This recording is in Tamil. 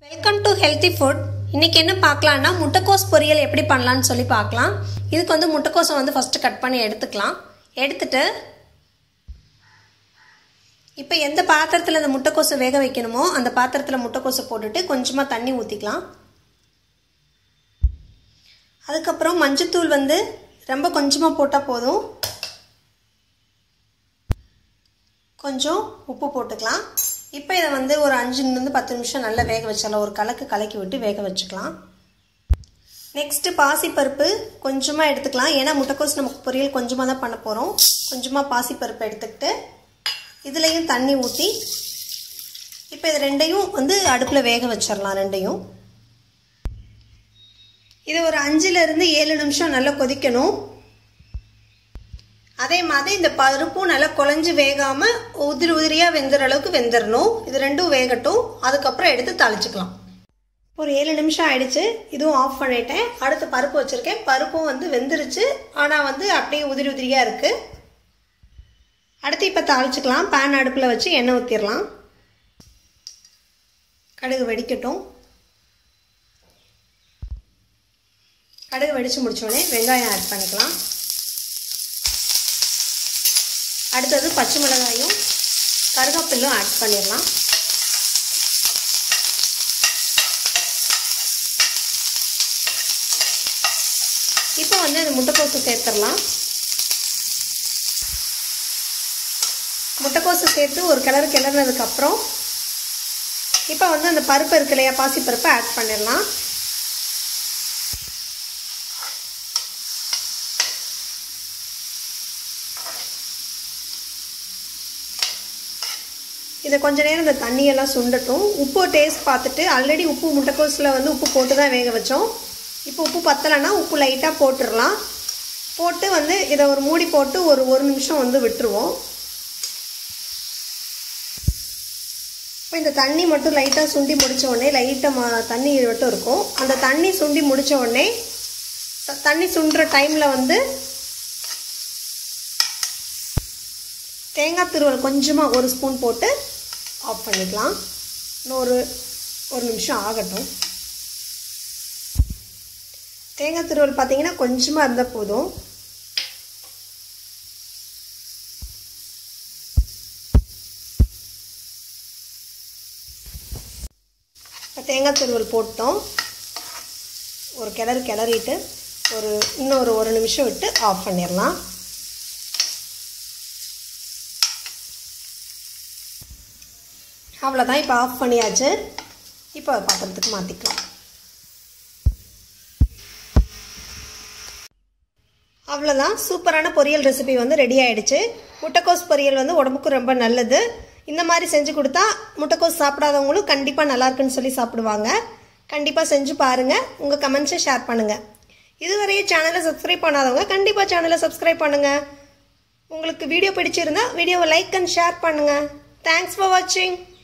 வெல்கம் டு ஹெல்த்தி ஃபுட் இன்னைக்கு என்ன பார்க்கலாம்னா முட்டைக்கோஸ் பொரியல் எப்படி பண்ணலாம்னு சொல்லி பார்க்கலாம் இதுக்கு வந்து முட்டைக்கோஸை வந்து ஃபஸ்ட்டு கட் பண்ணி எடுத்துக்கலாம் எடுத்துட்டு இப்போ எந்த பாத்திரத்தில் இந்த முட்டைக்கோஸை வேக வைக்கணுமோ அந்த பாத்திரத்தில் முட்டைக்கோஸை போட்டுட்டு கொஞ்சமாக தண்ணி ஊற்றிக்கலாம் அதுக்கப்புறம் மஞ்சத்தூள் வந்து ரொம்ப கொஞ்சமாக போட்டால் போதும் கொஞ்சம் உப்பு போட்டுக்கலாம் இப்போ இதை வந்து ஒரு அஞ்சுலேருந்து பத்து நிமிஷம் நல்லா வேக வச்சிடலாம் ஒரு கலக்கு கலக்கி விட்டு வேக வச்சுக்கலாம் நெக்ஸ்ட்டு பாசிப்பருப்பு கொஞ்சமாக எடுத்துக்கலாம் ஏன்னா முட்டைக்கோஸ் நமக்கு பொரியல் கொஞ்சமாக தான் பண்ண போகிறோம் கொஞ்சமாக பாசிப்பருப்பு எடுத்துக்கிட்டு இதுலேயும் தண்ணி ஊற்றி இப்போ இது ரெண்டையும் வந்து அடுப்பில் வேக வச்சிடலாம் ரெண்டையும் இது ஒரு அஞ்சுலேருந்து ஏழு நிமிஷம் நல்லா கொதிக்கணும் அதே மாதிரி இந்த பருப்பும் நல்லா குழஞ்சி வேகாமல் உதிரி உதிரியாக வெந்துற அளவுக்கு வெந்துடணும் இது ரெண்டும் வேகட்டும் அதுக்கப்புறம் எடுத்து தாளிச்சுக்கலாம் ஒரு ஏழு நிமிஷம் ஆயிடுச்சு இதுவும் ஆஃப் பண்ணிட்டேன் அடுத்து பருப்பு வச்சுருக்கேன் பருப்பும் வந்து வெந்துருச்சு ஆனால் வந்து அப்படியே உதிரி உதிரியாக இருக்குது அடுத்து இப்போ தாளிச்சுக்கலாம் பேன் அடுப்பில் வச்சு எண்ணெய் ஊற்றிடலாம் கடுகு வெடிக்கட்டும் கடுகு வெடித்து முடிச்சோடனே வெங்காயம் ஆட் பண்ணிக்கலாம் அடுத்தது பச்சை மிளகாயும் கருவேப்பிலும் ஆட் பண்ணிடலாம் இப்போ வந்து இந்த முட்டைக்கோசு சேர்த்துடலாம் முட்டைக்கோசு சேர்த்து ஒரு கிளறு கிளறினதுக்கப்புறம் இப்போ வந்து அந்த பருப்பு இருக்கு இல்லையா பாசிப்பருப்பை ஆட் பண்ணிடலாம் இதை கொஞ்ச நேரம் இந்த தண்ணியெல்லாம் சுண்டட்டும் உப்பு டேஸ்ட் பார்த்துட்டு ஆல்ரெடி உப்பு முட்டைக்கோஸில் வந்து உப்பு போட்டு தான் வேக வச்சோம் இப்போ உப்பு பத்தலைன்னா உப்பு லைட்டாக போட்டுடலாம் போட்டு வந்து இதை ஒரு மூடி போட்டு ஒரு ஒரு நிமிஷம் வந்து விட்டுருவோம் இப்போ இந்த தண்ணி மட்டும் லைட்டாக சுண்டி முடித்த உடனே லைட்டாக தண்ணி மட்டும் இருக்கும் அந்த தண்ணி சுண்டி முடித்த உடனே தண்ணி சுண்டுற டைமில் வந்து தேங்காய் திருவல் கொஞ்சமாக ஒரு ஸ்பூன் போட்டு ஆஃப் பண்ணிக்கலாம் இன்னொரு ஒரு நிமிஷம் ஆகட்டும் தேங்காய் திருவல் பார்த்தீங்கன்னா கொஞ்சமாக இருந்தால் போதும் இப்போ தேங்காய் திருவல் போட்டோம் ஒரு கிளறு கிளறிட்டு ஒரு இன்னொரு ஒரு நிமிஷம் விட்டு ஆஃப் பண்ணிடலாம் அவ்வளோதான் இப்போ ஆஃப் பண்ணியாச்சு இப்போ பாத்திரத்துக்கு மாற்றிக்கலாம் அவ்வளோதான் சூப்பரான பொரியல் ரெசிபி வந்து ரெடி ஆகிடுச்சு முட்டைக்கோஸ் பொரியல் வந்து உடம்புக்கு ரொம்ப நல்லது இந்த மாதிரி செஞ்சு கொடுத்தா முட்டைக்கோஸ் சாப்பிடாதவங்களும் கண்டிப்பாக நல்லா இருக்குன்னு சொல்லி சாப்பிடுவாங்க கண்டிப்பாக செஞ்சு பாருங்கள் உங்கள் கமெண்ட்ஸை ஷேர் பண்ணுங்கள் இதுவரையே சேனலை சப்ஸ்கிரைப் பண்ணாதவங்க கண்டிப்பாக சேனலை சப்ஸ்கிரைப் பண்ணுங்கள் உங்களுக்கு வீடியோ பிடிச்சிருந்தா வீடியோவை லைக் அண்ட் ஷேர் பண்ணுங்கள் தேங்க்ஸ் ஃபார் வாட்சிங்